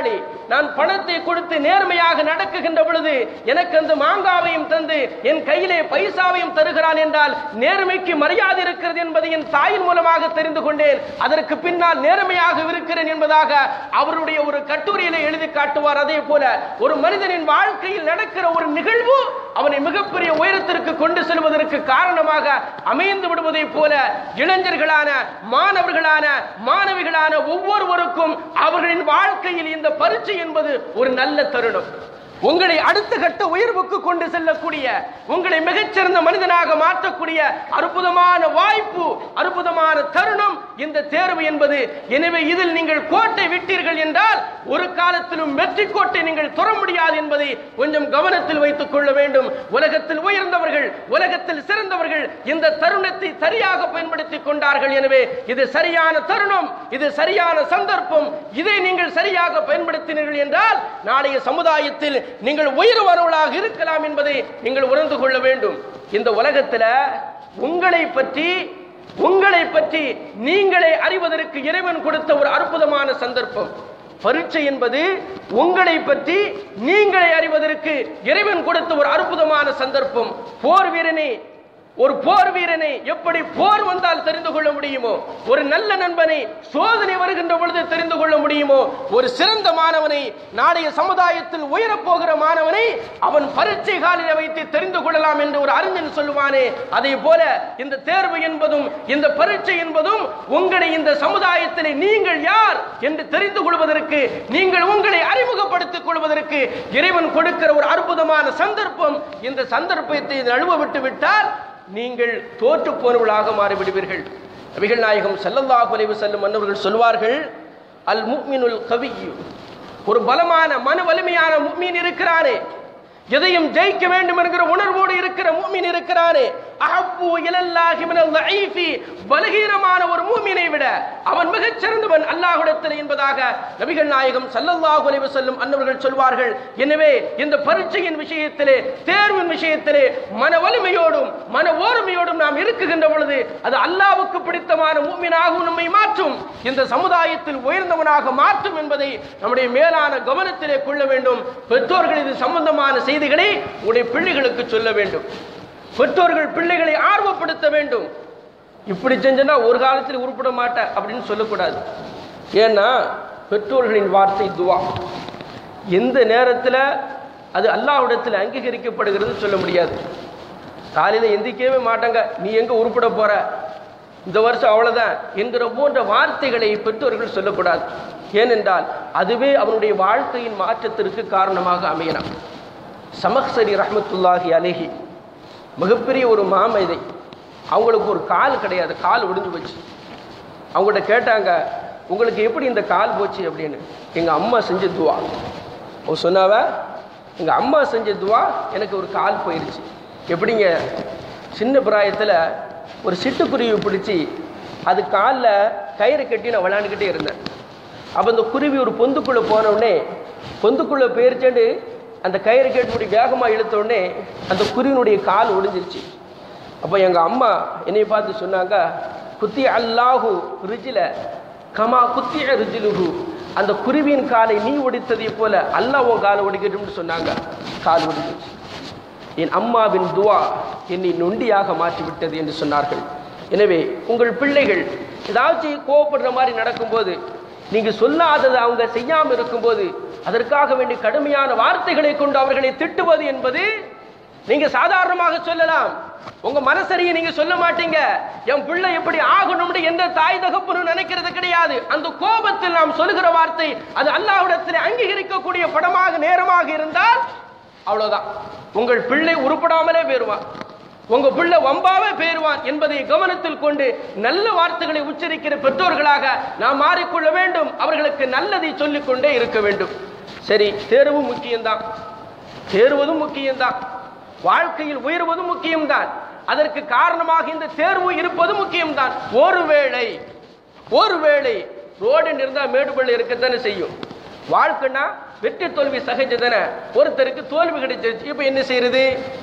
நான் பணத்தை கொடுத்து நேர்மையாக நடக்குகின்ற பொழுது எனக்கு அந்த மாங்காவையும் தந்து என் கையிலே பைசாவையும் தருகிறான் என்றால் நேர்மைக்கு மரியாதை இருக்கிறது என்பதை என் தாயின் மூலமாக தெரிந்து கொண்டேன் அதற்கு பின்னால் நேர்மையாக இருக்கிறேன் என்பதாக அவருடைய ஒரு கட்டுரையிலே எழுதி காட்டுவார் அதே போல ஒரு மனிதனின் வாழ்க்கையில் நடக்கிற ஒரு நிகழ்வு அவனை மிகப்பெரிய உயரத்திற்கு கொண்டு செல்வதற்கு காரணமாக அமைந்து விடுவதை போல இளைஞர்களான மாணவர்களான மாணவிகளான ஒவ்வொருவருக்கும் அவர்களின் வாழ்க்கையில் இந்த பரீட்சை என்பது ஒரு நல்ல தருணம் உங்களை அடுத்த கட்ட உயர்வுக்கு கொண்டு செல்லக்கூடிய உங்களை மிகச்சிறந்த மனிதனாக மாற்றக்கூடிய அற்புதமான வாய்ப்பு அற்புதமான தருணம் இந்த தேர்வு என்பது எனவே இதில் நீங்கள் கோட்டை விட்டீர்கள் என்றால் ஒரு காலத்திலும் வெற்றி கோட்டை நீங்கள் துற முடியாது என்பதை கொஞ்சம் கவனத்தில் வைத்துக் கொள்ள வேண்டும் உலகத்தில் உயர்ந்தவர்கள் உலகத்தில் சிறந்தவர்கள் இந்த தருணத்தை சரியாக பயன்படுத்திக் கொண்டார்கள் எனவே இது சரியான தருணம் இது சரியான சந்தர்ப்பம் இதை நீங்கள் சரியாக பயன்படுத்தினீர்கள் என்றால் நாளைய சமுதாயத்தில் நீங்கள் உயர்வர்களாக இருக்கலாம் என்பதை நீங்கள் உணர்ந்து கொள்ள வேண்டும் இந்த உலகத்தில் உங்களை பற்றி உங்களை பற்றி நீங்களே அறிவதற்கு இறைவன் கொடுத்த ஒரு அற்புதமான சந்தர்ப்பம் பரீட்சை என்பது உங்களை பற்றி நீங்களே அறிவதற்கு இறைவன் கொடுத்த ஒரு அற்புதமான சந்தர்ப்பம் போர் வீரனே ஒரு போர் வீரனை எப்படி போர் வந்தால் தெரிந்து கொள்ள முடியுமோ ஒரு நல்ல நண்பனை சோதனை வருகின்ற பொழுது தெரிந்து கொள்ள முடியுமோ ஒரு சிறந்த மாணவனை நாளைய சமுதாயத்தில் உயரப் போகிற மாணவனை அவன் பரீட்சை காலில வைத்து தெரிந்து கொள்ளலாம் என்று ஒரு அறிஞன் சொல்லுவானே அதே போல இந்த தேர்வு என்பதும் இந்த பரீட்சை என்பதும் உங்களை இந்த சமுதாயத்திலே நீங்கள் யார் என்று தெரிந்து கொள்வதற்கு நீங்கள் உங்களை அறிமுகப்படுத்திக் கொள்வதற்கு இறைவன் கொடுக்கிற ஒரு அற்புதமான சந்தர்ப்பம் இந்த சந்தர்ப்பத்தை நழுவ விட்டு விட்டால் நீங்கள் தோற்று போனவர்களாக மாறிவிடுவீர்கள் நபிகள் நாயகம் ஸல்லல்லாஹு அலைஹி வஸல்லம் மன்னவர்கள் சொல்வார்கள் அல் முஃமினுல் கவியு ஒரு பலமான மன வலிமையான முஃமின் இருக்கிறானே எதையும் ஜெயிக்க வேண்டும் என்கிற உணர்வோடு இருக்கிற மூமின் இருக்கிறானே அஹப்பு இலல்லாஹி மினல் லைஃபி பலகீனமான ஒரு மூமினை விட அவன் மிகச் சிறந்தவன் அல்லாஹ்விடத்தில் என்பதாக நபிகள் நாயகம் ஸல்லல்லாஹு அலைஹி வஸல்லம் அன்னவர்கள் சொல்வார்கள் எனவே இந்த பரீட்சையின் விஷயத்திலே தேர்வின் விஷயத்திலே மன வலிமையோடும் மன ஓர்மையோடும் நாம் இருக்குகின்ற பொழுது அது அல்லாஹ்வுக்கு பிடித்தமான மூமினாகவும் நம்மை மாற்றும் இந்த சமுதாயத்தில் உயர்ந்தவனாக மாற்றும் என்பதை நம்முடைய மேலான கவனத்திலே கொள்ள வேண்டும் பெற்றோர்கள் இது சம்பந்தமான செய்திகளை உடைய பிள்ளைகளுக்கு சொல்ல வேண்டும் பெற்றோர்கள் பிள்ளைகளை ஆர்வப்படுத்த வேண்டும் இப்படி செஞ்சனா ஒரு காலத்தில் உருப்பட மாட்டேன் அப்படின்னு சொல்லக்கூடாது ஏன்னா பெற்றோர்களின் வார்த்தை துவா எந்த நேரத்தில் அது அல்லாஹ்விடத்தில் அங்கீகரிக்கப்படுகிறது சொல்ல முடியாது காலையில் எந்திக்கவே மாட்டாங்க நீ எங்க உருப்பட போற இந்த வருஷம் அவ்வளவுதான் என்கிற போன்ற வார்த்தைகளை பெற்றோர்கள் சொல்லக்கூடாது ஏனென்றால் அதுவே அவனுடைய வாழ்க்கையின் மாற்றத்திற்கு காரணமாக அமையலாம் சமக்சரி ரஹ்மத்துல்லாஹி அலேஹி மிகப்பெரிய ஒரு மாமேதை அவங்களுக்கு ஒரு கால் கிடையாது கால் ஒடிஞ்சு போச்சு அவங்கள்ட்ட கேட்டாங்க உங்களுக்கு எப்படி இந்த கால் போச்சு அப்படின்னு எங்கள் அம்மா செஞ்ச துவா அவ சொன்னாவ எங்கள் அம்மா செஞ்ச துவா எனக்கு ஒரு கால் போயிருச்சு எப்படிங்க சின்ன பிராயத்தில் ஒரு சிட்டுக்குருவி பிடிச்சி அது காலில் கயிறு கட்டி நான் விளையாண்டுக்கிட்டே இருந்தேன் அப்போ அந்த குருவி ஒரு பொந்துக்குள்ளே போன உடனே பொந்துக்குள்ளே போயிருச்சேன்னு அந்த கயிறு கேட்டு வேகமாக இழுத்த உடனே அந்த குருவினுடைய கால் ஒடிஞ்சிருச்சு அப்போ எங்கள் அம்மா என்னை பார்த்து சொன்னாங்க குத்தி அல்லாஹு ரிஜில கமா குத்திய ரிஜிலுஹு அந்த குருவியின் காலை நீ ஒடித்ததை போல அல்லாஹ் உன் காலை ஒடிக்கட்டும்னு சொன்னாங்க கால் ஒடிஞ்சிருச்சு என் அம்மாவின் துவா என்னை நொண்டியாக மாற்றிவிட்டது என்று சொன்னார்கள் எனவே உங்கள் பிள்ளைகள் ஏதாச்சும் கோவப்படுற மாதிரி நடக்கும்போது நீங்க சொல்லாதது அவங்க செய்யாம இருக்கும்போது அதற்காக வேண்டி கடுமையான வார்த்தைகளை கொண்டு அவர்களை திட்டுவது என்பது நீங்க சாதாரணமாக சொல்லலாம் உங்க மனசரியை நீங்க சொல்ல மாட்டீங்க என் பிள்ளை எப்படி ஆகணும்னு எந்த தாய் தகப்பனும் நினைக்கிறது கிடையாது அந்த கோபத்தில் நாம் சொல்லுகிற வார்த்தை அது அல்லாஹ்விடத்தில் அங்கீகரிக்கக்கூடிய படமாக நேரமாக இருந்தால் அவ்வளவுதான் உங்கள் பிள்ளை உருப்படாமலே பேருவான் உங்க பிள்ளை வம்பாவே பேருவான் என்பதை கவனத்தில் கொண்டு நல்ல வார்த்தைகளை உச்சரிக்கிற பெற்றோர்களாக நாம் மாறிக்கொள்ள வேண்டும் அவர்களுக்கு நல்லதை சொல்லிக் கொண்டே இருக்க வேண்டும் சரி தேர்வு முக்கியம்தான் தேர்வதும் முக்கியம்தான் வாழ்க்கையில் உயர்வதும் முக்கியம்தான் அதற்கு காரணமாக இந்த தேர்வு இருப்பது முக்கியம்தான் ஒருவேளை ஒருவேளை ரோடு இருந்தா மேடுபள்ளி இருக்கத்தானே செய்யும் வாழ்க்கைனா வெற்றி தோல்வி சகஜதானே ஒருத்தருக்கு தோல்வி கிடைச்சிருச்சு இப்ப என்ன செய்யறது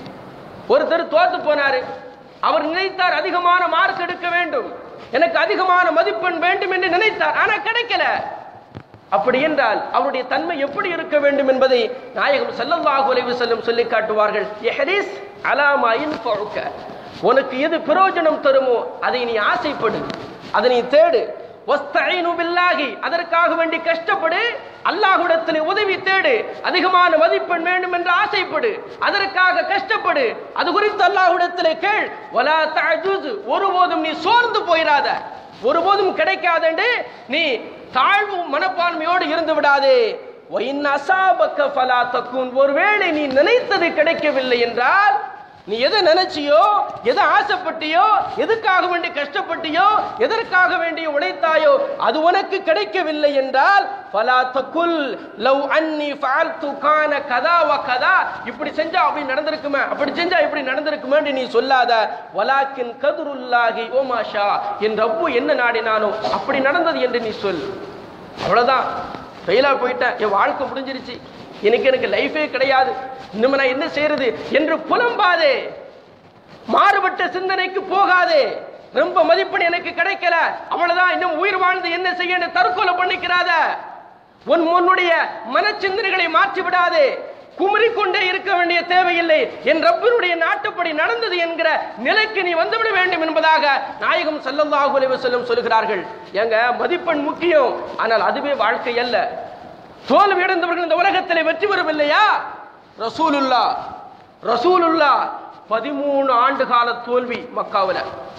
ஒருத்தர் தோத்து போனாரு அவர் நினைத்தார் அதிகமான மார்க் எடுக்க வேண்டும் எனக்கு அதிகமான மதிப்பெண் வேண்டும் என்று நினைத்தார் ஆனா கிடைக்கல அப்படி என்றால் அவருடைய தன்மை எப்படி இருக்க வேண்டும் என்பதை நாயகம் ஸல்லல்லாஹு அலைஹி வஸல்லம் சொல்லி காட்டுவார்கள் இஹ்ரிஸ் அலாமா இன்ஃபஉக உனக்கு எது பிரயோஜனம் தருமோ அதை நீ ஆசைப்படு அதை நீ தேடு வஸ்தஈனு பில்லாஹி அதற்காக வேண்டி கஷ்டப்படு அல்லாஹ்விடத்தில் உதவி தேடு அதிகமான மதிப்பெண் வேண்டும் என்று ஆசைப்படு அதற்காக கஷ்டப்படு அது குறித்து அல்லாஹ்விடத்தில் கேள் வலா தஅஜுஸ் ஒருபோதும் நீ சோர்ந்து போயிடாத ஒருபோதும் கிடைக்காதண்டு நீ தாழ்வு மனப்பான்மையோடு இருந்து விடாதே ஒயின் அசாபக்க ஃபலா தக்கூன் ஒருவேளை நீ நினைத்தது கிடைக்கவில்லை என்றால் நீ எதை நினைச்சியோ எதை ஆசைப்பட்டியோ எதுக்காக வேண்டி கஷ்டப்பட்டியோ எதற்காக வேண்டி உழைத்தாயோ அது உனக்கு கிடைக்கவில்லை என்றால் ஃபலா தக்குல் லவ் அன்னி ஃபஅல்து கான கதா வ கதா இப்படி செஞ்சா அப்படி நடந்திருக்குமே அப்படி செஞ்சா இப்படி நடந்திருக்குமே நீ சொல்லாத வலாக்கின் கதுருல்லாஹி ஓ மாஷா என் ரப்பு என்ன நாடினானோ அப்படி நடந்தது என்று நீ சொல் அவ்வளவுதான் ஃபெயிலா போயிட்டேன் என் வாழ்க்கை முடிஞ்சிருச்சு எனக்கு எனக்கு லைஃபே கிடையாது இன்னும் நான் என்ன செய்யறது என்று புலம்பாதே மாறுபட்ட சிந்தனைக்கு போகாதே ரொம்ப மதிப்பெண் எனக்கு கிடைக்கல அவ்வளவுதான் இன்னும் உயிர் வாழ்ந்து என்ன செய்யணும் தற்கொலை பண்ணிக்கிறாத உன் உன்னுடைய மனச்சிந்தனைகளை மாற்றி விடாதே குமரிக்கொண்டே இருக்க வேண்டிய தேவையில்லை என் ரப்பினுடைய நாட்டுப்படி நடந்தது என்கிற நிலைக்கு நீ வந்துவிட வேண்டும் என்பதாக நாயகம் ஸல்லல்லாஹு அலைஹி வஸல்லம் சொல்கிறார்கள் ஏங்க மதிப்பெண் முக்கியம் ஆனால் அதுவே வாழ்க்கை அல்ல தோல்வி அடைந்தவர்கள் இந்த உலகத்தில் வெற்றி பெறவில்லையா ரசூலுல்லா ரசூலுல்லா பதிமூணு ஆண்டு கால தோல்வி மக்காவுல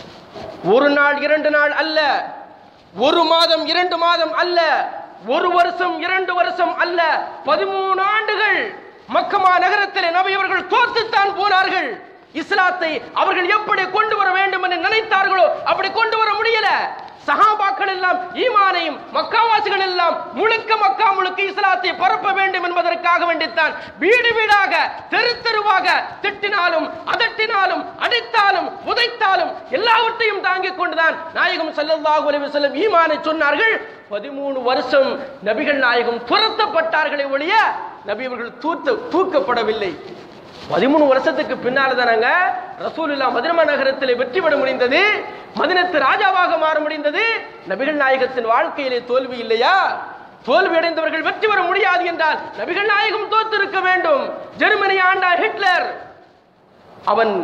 ஒரு நாள் இரண்டு நாள் அல்ல ஒரு மாதம் இரண்டு மாதம் அல்ல ஒரு வருஷம் இரண்டு வருஷம் அல்ல பதிமூணு ஆண்டுகள் மக்கமா நகரத்தில் நபியவர்கள் தோத்துத்தான் போனார்கள் இஸ்லாத்தை அவர்கள் எப்படி கொண்டு வர வேண்டும் என்று நினைத்தார்களோ அப்படி கொண்டு வர முடியல சஹாபாக்கள் எல்லாம் ஈமானையும் மக்காவாசிகள் எல்லாம் முழுக்க மக்கா முழுக்க இஸ்லாத்தை பரப்ப வேண்டும் என்பதற்காக வேண்டித்தான் வீடு வீடாக தெரு தெருவாக திட்டினாலும் அதட்டினாலும் அடித்தாலும் உதைத்தாலும் எல்லாவற்றையும் தாங்கிக் கொண்டுதான் நாயகம் ஸல்லல்லாஹு அலைஹி வஸல்லம் ஈமானை சொன்னார்கள் பதிமூணு வருஷம் நபிகள் நாயகம் துரத்தப்பட்டார்களே ஒழிய நபி அவர்கள் தூத்த தூக்கப்படவில்லை பதிமூணு வருஷத்துக்கு பின்னால தானங்க ரசூலுல்லா மதினமா நகரத்தில் வெற்றி பெற முடிந்தது மதினத்து ராஜாவாக மாற முடிந்தது நபிகள் நாயகத்தின் வாழ்க்கையிலே தோல்வி இல்லையா தோல்வி அடைந்தவர்கள் வெற்றி பெற முடியாது என்றால் நபிகள் நாயகம் தோத்திருக்க வேண்டும் ஜெர்மனி ஆண்டா ஹிட்லர் அவன்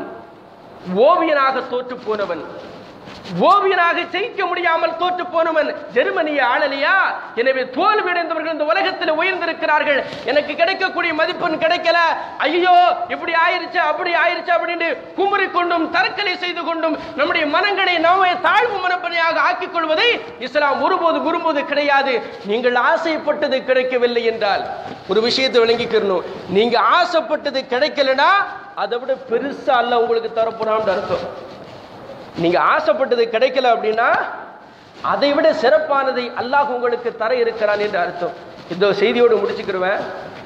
ஓவியனாக தோற்று போனவன் ஓவியனாக ஜெயிக்க முடியாமல் தோற்று போனவன் ஜெர்மனிய ஆளலியா எனவே தோல்வி அடைந்தவர்கள் இந்த உலகத்தில் உயர்ந்திருக்கிறார்கள் எனக்கு கிடைக்கக்கூடிய மதிப்பெண் கிடைக்கல ஐயோ இப்படி ஆயிருச்சு அப்படி ஆயிருச்சு அப்படின்னு குமுறி கொண்டும் தற்கொலை செய்து கொண்டும் நம்முடைய மனங்களை நாமே தாழ்வு மனப்பணியாக ஆக்கிக் கொள்வதை இஸ்லாம் ஒருபோது விரும்புவது கிடையாது நீங்கள் ஆசைப்பட்டது கிடைக்கவில்லை என்றால் ஒரு விஷயத்தை விளங்கிக்கிறணும் நீங்க ஆசைப்பட்டது கிடைக்கலனா அதை விட பெருசா அல்ல உங்களுக்கு தரப்போறான்னு அர்த்தம் நீங்க ஆசைப்பட்டது கிடைக்கல அப்படின்னா அதை விட சிறப்பானதை அல்லாஹ் உங்களுக்கு தர இருக்கிறான் என்று அர்த்தம் இந்த செய்தியோடு முடிச்சுக்கிடுவேன்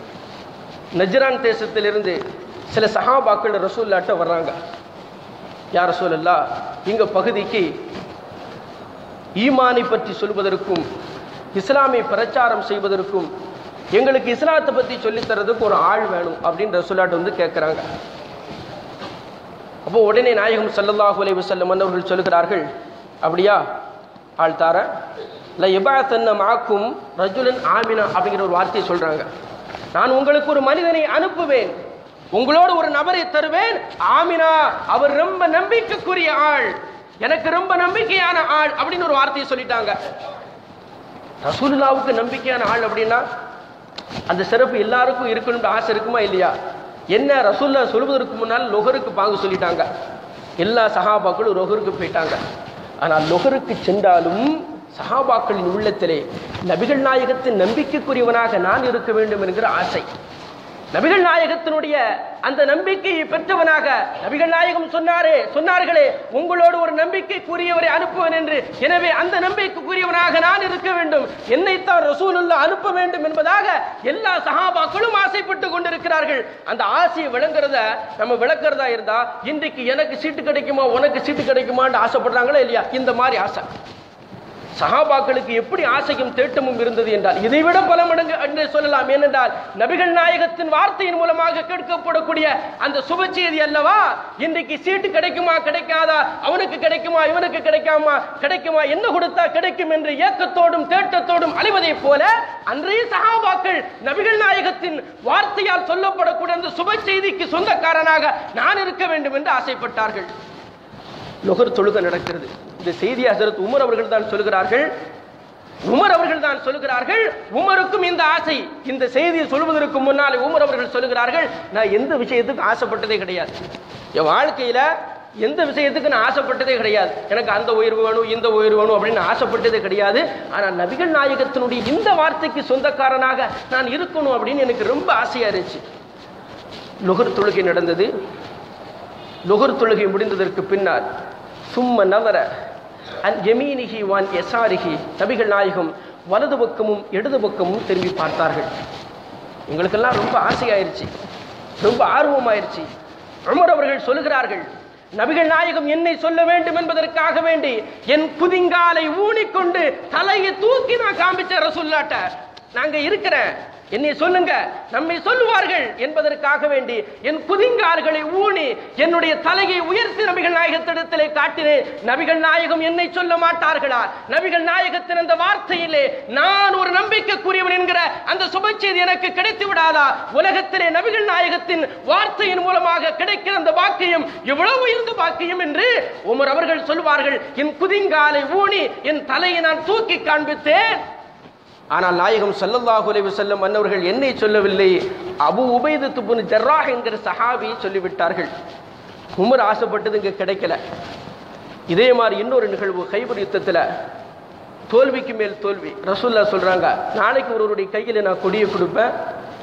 நஜ்ரான் தேசத்திலிருந்து சில சஹாபாக்கள் ரசூல்லாட்ட வர்றாங்க யார் ரசூலல்லா எங்க பகுதிக்கு ஈமானை பற்றி சொல்வதற்கும் இஸ்லாமை பிரச்சாரம் செய்வதற்கும் எங்களுக்கு இஸ்லாத்தை பற்றி சொல்லித் தரதுக்கு ஒரு ஆள் வேணும் அப்படின்னு ரசூலாட்ட வந்து கேட்குறாங்க அப்போ உடனே நாயகம் ஸல்லல்லாஹு அலைஹி வஸல்லம் அவர்கள் சொல்கிறார்கள் அப்படியா ஆள் தார ல இபாத்தன்ன மாக்கும் ரஜுலன் ஆமினா அப்படிங்கிற ஒரு வார்த்தையை சொல்றாங்க நான் உங்களுக்கு ஒரு மனிதனை அனுப்புவேன் உங்களோடு ஒரு நபரை தருவேன் ஆமினா அவர் ரொம்ப நம்பிக்கைக்குரிய ஆள் எனக்கு ரொம்ப நம்பிக்கையான ஆள் அப்படின்னு ஒரு வார்த்தையை சொல்லிட்டாங்க ரசூலுல்லாவுக்கு நம்பிக்கையான ஆள் அப்படின்னா அந்த சிறப்பு எல்லாருக்கும் இருக்கணும்னு ஆசை இருக்குமா இல்லையா என்ன ரசூல்லா சொல்வதற்கு முன்னால் லொஹருக்கு பாங்கு சொல்லிட்டாங்க எல்லா சஹாபாக்களும் லொஹருக்கு போயிட்டாங்க ஆனால் லொஹருக்கு சென்றாலும் சஹாபாக்களின் உள்ளத்திலே நபிகள் நாயகத்தின் நம்பிக்கைக்குரியவனாக நான் இருக்க வேண்டும் என்கிற ஆசை நபிகள் நாயகத்தினுடைய அந்த நம்பிக்கையை பெற்றவனாக நபிகள் நாயகம் சொன்னாரே சொன்னார்களே உங்களோடு ஒரு நம்பிக்கைக்குரியவரை அனுப்புவேன் என்று எனவே அந்த நம்பிக்கைக்குரியவனாக நான் இருக்க வேண்டும் என்னைத்தான் ரசூலுல்லா அனுப்ப வேண்டும் என்பதாக எல்லா சஹாபாக்களும் ஆசைப்பட்டு கொண்டிருக்கிறார்கள் அந்த ஆசையை விளங்குறத நம்ம விளக்குறதா இருந்தா இன்றைக்கு எனக்கு சீட்டு கிடைக்குமா உனக்கு சீட்டு கிடைக்குமான்னு ஆசைப்படுறாங்களா இல்லையா இந்த மாதிரி ஆசை சஹாபாக்களுக்கு எப்படி ஆசையும் தேட்டமும் இருந்தது என்றால் இதைவிட பல மடங்கு என்று சொல்லலாம் ஏனென்றால் நபிகள் நாயகத்தின் வார்த்தையின் மூலமாக கேட்கப்படக்கூடிய அந்த சுப செய்தி அல்லவா இன்றைக்கு சீட்டு கிடைக்குமா கிடைக்காதா அவனுக்கு கிடைக்குமா இவனுக்கு கிடைக்காமா கிடைக்குமா என்ன கொடுத்தா கிடைக்கும் என்று ஏக்கத்தோடும் தேட்டத்தோடும் அழிவதைப் போல அன்றைய சஹாபாக்கள் நபிகள் நாயகத்தின் வார்த்தையால் சொல்லப்படக்கூடிய அந்த சுப செய்திக்கு சொந்தக்காரனாக நான் இருக்க வேண்டும் என்று ஆசைப்பட்டார்கள் நுகர் தொழுகை நடக்கிறது இந்த செய்தி ஹசரத் உமர் அவர்கள் தான் சொல்கிறார்கள் உமர் அவர்கள் தான் சொல்கிறார்கள் உமருக்கும் இந்த ஆசை இந்த செய்தியை சொல்வதற்கு முன்னால் உமர் அவர்கள் சொல்கிறார்கள் நான் எந்த விஷயத்துக்கு ஆசைப்பட்டதே கிடையாது என் வாழ்க்கையில எந்த விஷயத்துக்கு நான் ஆசைப்பட்டதே கிடையாது எனக்கு அந்த உயர்வு வேணும் இந்த உயர்வு வேணும் அப்படின்னு ஆசைப்பட்டதே கிடையாது ஆனால் நபிகள் நாயகத்தினுடைய இந்த வார்த்தைக்கு சொந்தக்காரனாக நான் இருக்கணும் அப்படின்னு எனக்கு ரொம்ப ஆசையா இருந்துச்சு நுகர் தொழுகை நடந்தது நுகர் தொழுகை முடிந்ததற்கு பின்னால் சும்ம நவர அன் எமீனிகி வான் எசாரிகி நபிகள் நாயகம் வலது பக்கமும் இடது பக்கமும் திரும்பி பார்த்தார்கள் எங்களுக்கெல்லாம் ரொம்ப ஆசையாயிருச்சு ரொம்ப ஆர்வமாயிருச்சு உமர் அவர்கள் சொல்லுகிறார்கள் நபிகள் நாயகம் என்னை சொல்ல வேண்டும் என்பதற்காக வேண்டி என் குதிங்காலை ஊனிக்கொண்டு தலையை தூக்கி நான் காண்பிச்ச ரசுல்லாட்ட நாங்க இருக்கிறேன் என்னை சொல்லுங்க நம்மை சொல்லுவார்கள் என்பதற்காக வேண்டி என் குதிங்கால்களை ஊனி என்னுடைய தலையை உயர்த்தி நபிகள் நாயகத்திடத்திலே காட்டினேன் நபிகள் நாயகம் என்னை சொல்ல மாட்டார்களா நபிகள் நாயகத்தின் அந்த வார்த்தையிலே நான் ஒரு நம்பிக்கைக்குரியவன் என்கிற அந்த சுப செய்தி எனக்கு கிடைத்து விடாதா உலகத்திலே நபிகள் நாயகத்தின் வார்த்தையின் மூலமாக கிடைக்கிற அந்த பாக்கியம் எவ்வளவு உயர்ந்த பாக்கியம் என்று உமர் அவர்கள் சொல்வார்கள் என் குதிங்காலை ஊனி என் தலையை நான் தூக்கி காண்பித்தேன் ஆனால் நாயகம் ஸல்லல்லாஹு அலைஹி வஸல்லம் மன்னவர்கள் என்னை சொல்லவில்லை அபு உபைதத்து புன் ஜர்ராஹ் என்கிற சஹாபியை சொல்லிவிட்டார்கள் உமர் ஆசைப்பட்டது இங்க கிடைக்கல இதே மாதிரி இன்னொரு நிகழ்வு கைபர் யுத்தத்துல தோல்விக்கு மேல் தோல்வி ரசூல்லா சொல்றாங்க நாளைக்கு ஒருவருடைய கையில நான் கொடியை கொடுப்பேன்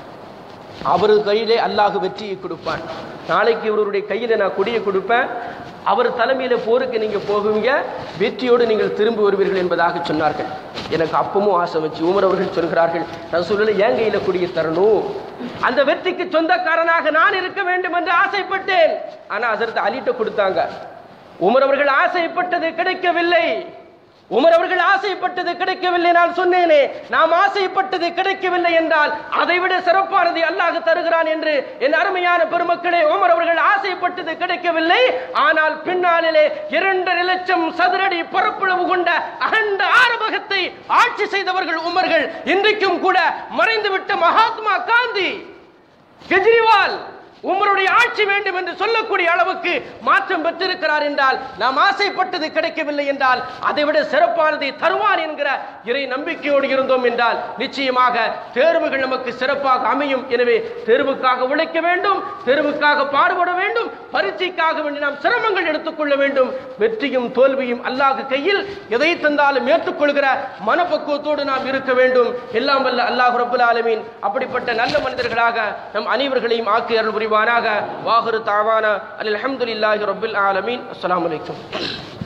அவரு கையிலே அல்லாஹ் வெற்றியை கொடுப்பான் நாளைக்கு இவருடைய கையில நான் கொடியை கொடுப்பேன் அவர் தலைமையில போருக்கு நீங்க போகுவீங்க வெற்றியோடு நீங்கள் திரும்பி வருவீர்கள் என்பதாக சொன்னார்கள் எனக்கு அப்பமும் ஆசை வச்சு உமர் அவர்கள் சொல்கிறார்கள் ரசூலில் என் கையில கொடியை தரணும் அந்த வெற்றிக்கு சொந்தக்காரனாக நான் இருக்க வேண்டும் என்று ஆசைப்பட்டேன் ஆனா அதற்கு அலிட்ட கொடுத்தாங்க உமர் அவர்கள் ஆசைப்பட்டது கிடைக்கவில்லை உமர் அவர்கள் ஆசைப்பட்டது கிடைக்கவில்லை நான் சொன்னேனே நாம் ஆசைப்பட்டது கிடைக்கவில்லை என்றால் அதைவிட சிறப்பானதை அல்லாஹ் தருகிறான் என்று என் அருமையான பெருமக்களே உமர் அவர்கள் ஆசைப்பட்டது கிடைக்கவில்லை ஆனால் பின்னாளிலே இரண்டரை லட்சம் சதுரடி பரப்பளவு கொண்ட அகண்ட ஆரம்பகத்தை ஆட்சி செய்தவர்கள் உமர்கள் இன்றைக்கும் கூட மறைந்துவிட்ட மகாத்மா காந்தி கெஜ்ரிவால் உமருடைய ஆட்சி வேண்டும் என்று சொல்லக்கூடிய அளவுக்கு மாற்றம் பெற்றிருக்கிறார் என்றால் நாம் ஆசைப்பட்டது கிடைக்கவில்லை என்றால் அதைவிட சிறப்பானதை தருவார் என்கிற இறை நம்பிக்கையோடு இருந்தோம் என்றால் நிச்சயமாக தேர்வுகள் நமக்கு சிறப்பாக அமையும் எனவே தேர்வுக்காக உழைக்க வேண்டும் தேர்வுக்காக பாடுபட வேண்டும் பரீட்சைக்காக வேண்டி நாம் சிரமங்கள் எடுத்துக்கொள்ள வேண்டும் வெற்றியும் தோல்வியும் அல்லாஹ் கையில் எதை தந்தாலும் ஏற்றுக்கொள்கிற மனப்பக்குவத்தோடு நாம் இருக்க வேண்டும் எல்லாம் வல்ல அல்லாஹ் ரபுல் ஆலமீன் அப்படிப்பட்ட நல்ல மனிதர்களாக நம் அனைவர்களையும் ஆக்கி அருள் புரிவானாக வாஹரு தாவானா அல் அஹமதுல்லாஹி ரபுல் ஆலமீன் அஸ்ஸலாமு அலைக்கும்